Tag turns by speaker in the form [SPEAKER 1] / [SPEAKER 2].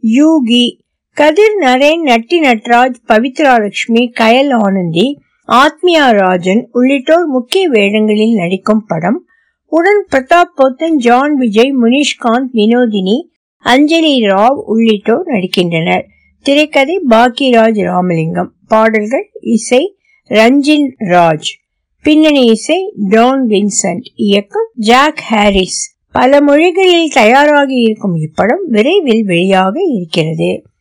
[SPEAKER 1] யூகி கதிர் நரேன் நட்டி நட்ராஜ் பவித்ரா லட்சுமி கயல் ஆனந்தி ஆத்மியா ராஜன் உள்ளிட்டோர் முக்கிய வேடங்களில் நடிக்கும் படம் உடன் பிரதாப் போத்தன் ஜான் விஜய் முனிஷ்காந்த் வினோதினி அஞ்சலி ராவ் உள்ளிட்டோர் நடிக்கின்றனர் திரைக்கதை பாக்கியராஜ் ராமலிங்கம் பாடல்கள் இசை ரஞ்சின் ராஜ் பின்னணி இசை டான் வின்சென்ட் இயக்கம் ஜாக் ஹாரிஸ் பல மொழிகளில் தயாராகி இருக்கும் இப்படம் விரைவில் வெளியாக இருக்கிறது